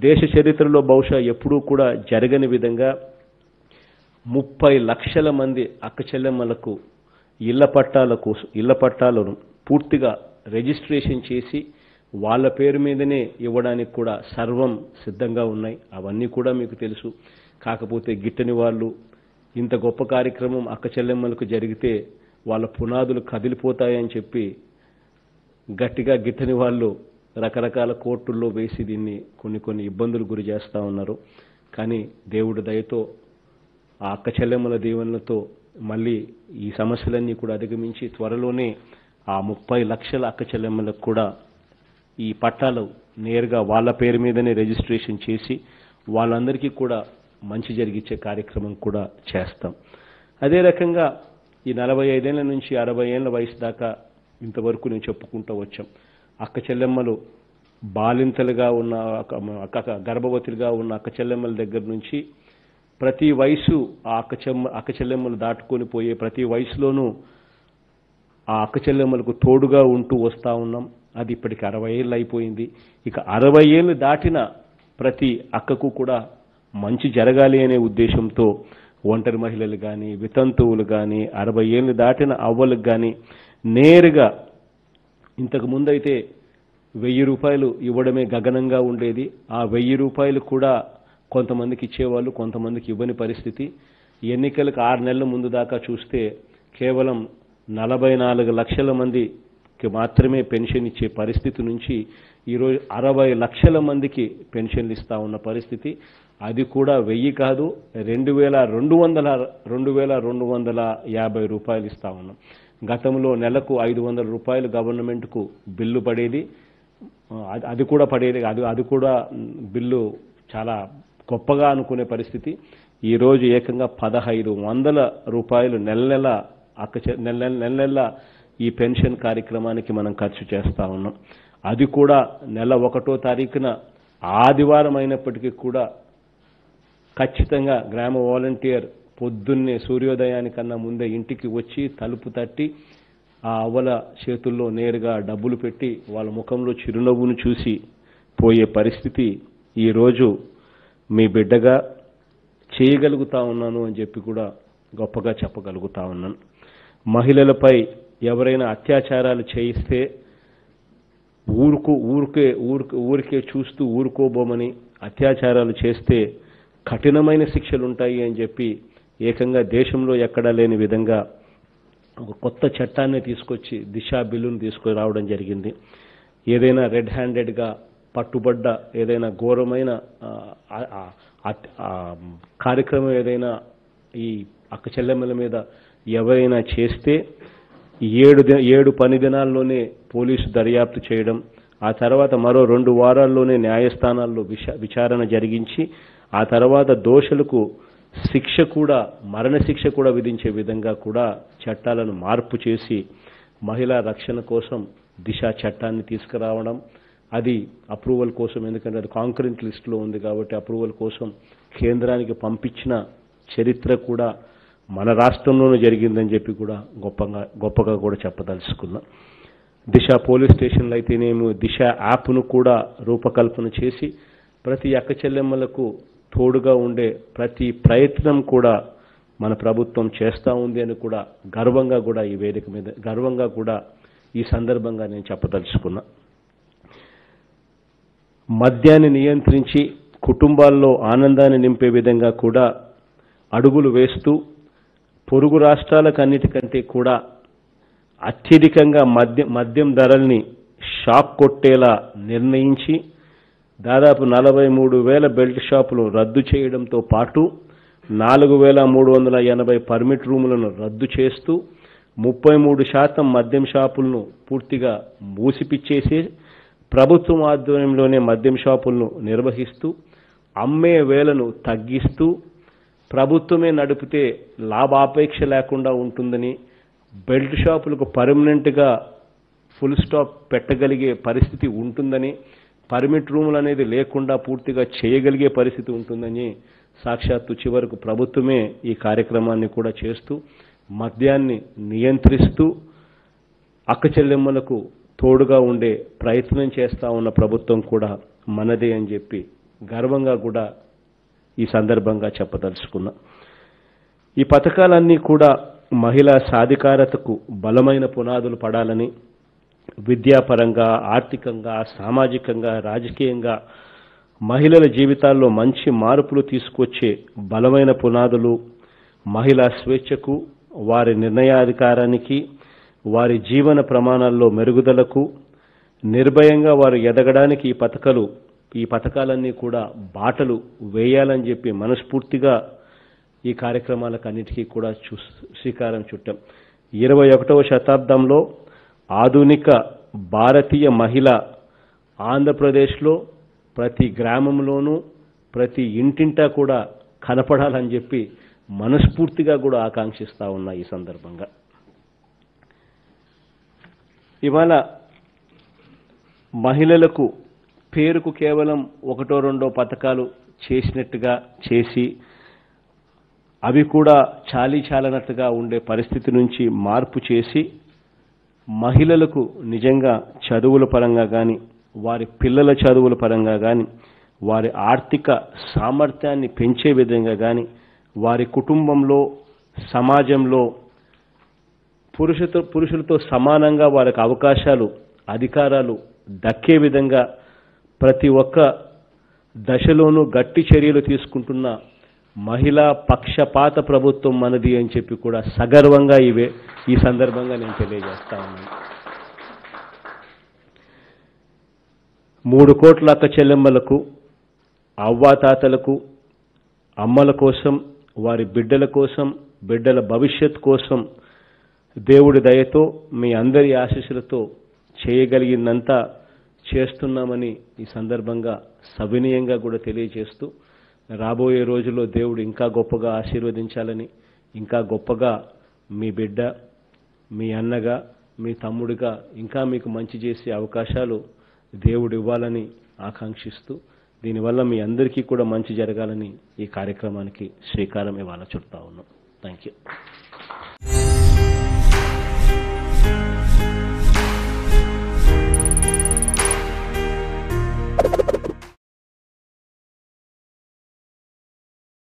దేశ చరిత్రలో బహుశా ఎప్పుడూ కూడా జరగని విధంగా ముప్పై లక్షల మంది అక్క చెల్లెమ్మలకు ఇళ్ల పట్టాల కోసం ఇళ్ల పట్టాలను పూర్తిగా రిజిస్ట్రేషన్ చేసి వాళ్ళ పేరు మీదనే ఇవ్వడానికి కూడా సర్వం సిద్ధంగా ఉన్నాయి అవన్నీ కూడా మీకు తెలుసు కాకపోతే గిట్టని వాళ్ళు ఇంత గొప్ప కార్యక్రమం అక్క చెల్లెమ్మలకు జరిగితే వాళ్ళ పునాదులు కదిలిపోతాయని చెప్పి గట్టిగా గిట్టని వాళ్ళు రకరకాల కోర్టుల్లో వేసి దీన్ని కొన్ని కొన్ని ఇబ్బందులు గురి చేస్తూ ఉన్నారు కానీ దేవుడి దయతో ఆ అక్క చెల్లెమ్మల దీవెనలతో మళ్ళీ ఈ సమస్యలన్నీ కూడా అధిగమించి త్వరలోనే ఆ ముప్పై లక్షల అక్క చెల్లెమ్మలకు కూడా ఈ పట్టాలు నేరుగా వాళ్ళ పేరు మీదనే రిజిస్ట్రేషన్ చేసి వాళ్ళందరికీ కూడా మంచి జరిగించే కార్యక్రమం కూడా చేస్తాం అదే రకంగా ఈ నలభై ఐదేళ్ల నుంచి అరవై ఏళ్ల వయసు దాకా ఇంతవరకు నేను చెప్పుకుంటూ వచ్చాం అక్క చెల్లెమ్మలు బాలింతలుగా ఉన్న అక్క అక్క గర్భవతులుగా ఉన్న అక్క చెల్లెమ్మల దగ్గర నుంచి ప్రతి వయసు ఆ అక్క చెమ్మ అక్క చెల్లెమ్మలు దాటుకొని పోయే ప్రతి వయసులోనూ ఆ అక్క చెల్లెమ్మలకు తోడుగా ఉంటూ వస్తూ ఉన్నాం అది ఇప్పటికి అరవై ఏళ్ళు అయిపోయింది ఇక అరవై ఏళ్ళు దాటిన ప్రతి అక్కకు కూడా మంచి జరగాలి అనే ఉద్దేశంతో ఒంటరి మహిళలు కానీ వితంతువులు కానీ అరవై ఏళ్ళు దాటిన అవ్వలకు కానీ నేరుగా ఇంతకు ముందైతే వెయ్యి రూపాయలు ఇవ్వడమే గగనంగా ఉండేది ఆ వెయ్యి రూపాయలు కూడా కొంతమందికి ఇచ్చేవాళ్ళు కొంతమందికి ఇవ్వని పరిస్థితి ఎన్నికలకు ఆరు నెలల ముందు దాకా చూస్తే కేవలం నలభై నాలుగు లక్షల మందికి మాత్రమే పెన్షన్ ఇచ్చే పరిస్థితి నుంచి ఈరోజు అరవై లక్షల మందికి పెన్షన్లు ఇస్తా ఉన్న పరిస్థితి అది కూడా వెయ్యి కాదు రెండు వేల రెండు వందల రెండు వేల రెండు వందల యాభై రూపాయలు ఇస్తా ఉన్నాం గతంలో నెలకు ఐదు వందల రూపాయలు గవర్నమెంట్కు బిల్లు పడేది అది- అది కూడా పడేది అది అది కూడా బిల్లు చాలా గొప్పగా అనుకునే పరిస్థితి ఈ రోజు ఏకంగా పదహైదు వందల రూపాయలు నెల నెల అక్క చె- నెల నెల నెల నెల ఈ పెన్షన్ కార్యక్రమానికి మనం ఖర్చు చేస్తా ఉన్నాం అది కూడా నెల ఒకటో తారీఖున ఆదివారం అయినప్పటికీ కూడా ఖచ్చితంగా గ్రామ వాలంటీర్ పొద్దున్నే సూర్యోదయానికన్నా ముందే ఇంటికి వచ్చి తలుపు తట్టి ఆ అవ్వల చేతుల్లో నేరుగా డబ్బులు పెట్టి వాళ్ళ ముఖంలో చిరునవ్వును చూసి పోయే పరిస్థితి ఈరోజు మీ బిడ్డగా చేయగలుగుతా ఉన్నాను అని చెప్పి కూడా గొప్పగా చెప్పగలుగుతా ఉన్నాను మహిళలపై ఎవరైనా అత్యాచారాలు చేయిస్తే ఊరుకు ఊరికే ఊరికే ఊరికే చూస్తూ ఊరుకోబోమని అత్యాచారాలు చేస్తే కఠినమైన శిక్షలు ఉంటాయి అని చెప్పి ఏకంగా దేశంలో ఎక్కడా లేని విధంగా ఒక కొత్త చట్టాన్ని తీసుకొచ్చి దిశా బిల్లును తీసుకురావడం జరిగింది ఏదైనా రెడ్ హ్యాండెడ్గా పట్టుబడ్డ ఏదైనా ఘోరమైన ఆ, ఆ, ఆ, ఆ, కార్యక్రమం ఏదైనా ఈ అక్క చెల్లెమ్మల మీద ఎవరైనా చేస్తే ఏడు ది- ఏడు పని దినాల్లోనే పోలీసు దర్యాప్తు చేయడం ఆ తర్వాత మరో రెండు వారాల్లోనే న్యాయస్థానాల్లో విచ- విచారణ జరిగించి ఆ తర్వాత దోషులకు శిక్ష కూడా మరణ శిక్ష కూడా విధించే విధంగా కూడా చట్టాలను మార్పు చేసి మహిళా రక్షణ కోసం దిశ చట్టాన్ని తీసుకురావడం అది అప్రూవల్ కోసం ఎందుకంటే అది కాంక్రీట్ లిస్టులో ఉంది కాబట్టి అప్రూవల్ కోసం కేంద్రానికి పంపించిన చరిత్ర కూడా మన రాష్ట్రంలోనూ జరిగిందని చెప్పి కూడా గొప్పగా గొప్పగా కూడా చెప్పదలుచుకున్నాం దిశ పోలీస్ స్టేషన్లు అయితేనేమో దిశ యాప్ను కూడా రూపకల్పన చేసి ప్రతి అక్క చెల్లెమ్మలకు తోడుగా ఉండే ప్రతి ప్రయత్నం కూడా మన ప్రభుత్వం చేస్తూ ఉంది అని కూడా గర్వంగా కూడా ఈ వేదిక మీద గర్వంగా కూడా ఈ సందర్భంగా నేను చెప్పదలుచుకున్నా మద్యాన్ని నియంత్రించి కుటుంబాల్లో ఆనందాన్ని నింపే విధంగా కూడా అడుగులు వేస్తూ పొరుగు రాష్ట్రాలకు అన్నిటికంటే కూడా అత్యధికంగా మద్యం మద్యం ధరల్ని షాక్ కొట్టేలా నిర్ణయించి దాదాపు నలభై మూడు వేల బెల్ట్ షాపులు రద్దు చేయడంతో పాటు నాలుగు వేల మూడు వందల ఎనభై పర్మిట్ రూములను రద్దు చేస్తూ ముప్పై మూడు శాతం మద్యం షాపులను పూర్తిగా మూసిపిచ్చేసి ప్రభుత్వం ఆధ్వర్యంలోనే మద్యం షాపులను నిర్వహిస్తూ అమ్మే వేలను తగ్గిస్తూ ప్రభుత్వమే నడిపితే లాభాపేక్ష లేకుండా ఉంటుందని బెల్ట్ షాపులకు పర్మనెంట్గా ఫుల్ స్టాప్ పెట్టగలిగే పరిస్థితి ఉంటుందని పర్మిట్ రూములు అనేది లేకుండా పూర్తిగా చేయగలిగే పరిస్థితి ఉంటుందని సాక్షాత్తు చివరకు ప్రభుత్వమే ఈ కార్యక్రమాన్ని కూడా చేస్తూ మద్యాన్ని నియంత్రిస్తూ అక్క చెల్లెమ్మలకు తోడుగా ఉండే ప్రయత్నం చేస్తా ఉన్న ప్రభుత్వం కూడా మనదే అని చెప్పి గర్వంగా కూడా ఈ సందర్భంగా చెప్పదలుచుకున్నా ఈ పథకాలన్నీ కూడా మహిళా సాధికారతకు బలమైన పునాదులు పడాలని విద్యాపరంగా ఆర్థికంగా సామాజికంగా రాజకీయంగా మహిళల జీవితాల్లో మంచి మార్పులు తీసుకొచ్చే బలమైన పునాదులు మహిళా స్వేచ్ఛకు వారి నిర్ణయాధికారానికి వారి జీవన ప్రమాణాల్లో మెరుగుదలకు నిర్భయంగా వారు ఎదగడానికి ఈ పథకాలు ఈ పథకాలన్నీ కూడా బాటలు వేయాలని చెప్పి మనస్ఫూర్తిగా ఈ కార్యక్రమాలకు అన్నిటికీ కూడా చూ శ్రీకారం చుట్టాం ఇరవై ఒకటవ శతాబ్దంలో ఆధునిక భారతీయ మహిళ ఆంధ్రప్రదేశ్లో ప్రతి గ్రామంలోనూ ప్రతి ఇంటింటా కూడా కనపడాలని చెప్పి మనస్ఫూర్తిగా కూడా ఆకాంక్షిస్తా ఉన్నా ఈ సందర్భంగా ఇవాళ మహిళలకు పేరుకు కేవలం ఒకటో రెండో పథకాలు చేసినట్టుగా చేసి అవి కూడా చాలీ చాలనట్టుగా ఉండే పరిస్థితి నుంచి మార్పు చేసి మహిళలకు నిజంగా చదువుల పరంగా కానీ వారి పిల్లల చదువుల పరంగా కానీ వారి ఆర్థిక సామర్థ్యాన్ని పెంచే విధంగా కానీ వారి కుటుంబంలో సమాజంలో పురుషుతో పురుషులతో సమానంగా వారికి అవకాశాలు అధికారాలు దక్కే విధంగా ప్రతి ఒక్క దశలోనూ గట్టి చర్యలు తీసుకుంటున్న మహిళా పక్షపాత ప్రభుత్వం మనది అని చెప్పి కూడా సగర్వంగా ఇవే ఈ సందర్భంగా నేను తెలియజేస్తా ఉన్నాను మూడు కోట్ల అక్క చెల్లెమ్మలకు అవ్వాతాతలకు అమ్మల కోసం వారి బిడ్డల కోసం బిడ్డల భవిష్యత్ కోసం దేవుడి దయతో మీ అందరి ఆశీస్సులతో చేయగలిగిందంతా చేస్తున్నామని ఈ సందర్భంగా సవినయంగా కూడా తెలియజేస్తూ రాబోయే రోజుల్లో దేవుడు ఇంకా గొప్పగా ఆశీర్వదించాలని ఇంకా గొప్పగా మీ బిడ్డ మీ అన్నగా మీ తమ్ముడిగా ఇంకా మీకు మంచి చేసే అవకాశాలు దేవుడు ఇవ్వాలని ఆకాంక్షిస్తూ దీనివల్ల మీ అందరికీ కూడా మంచి జరగాలని ఈ కార్యక్రమానికి శ్రీకారం ఇవాళ చుడతా ఉన్నాం థ్యాంక్ యూ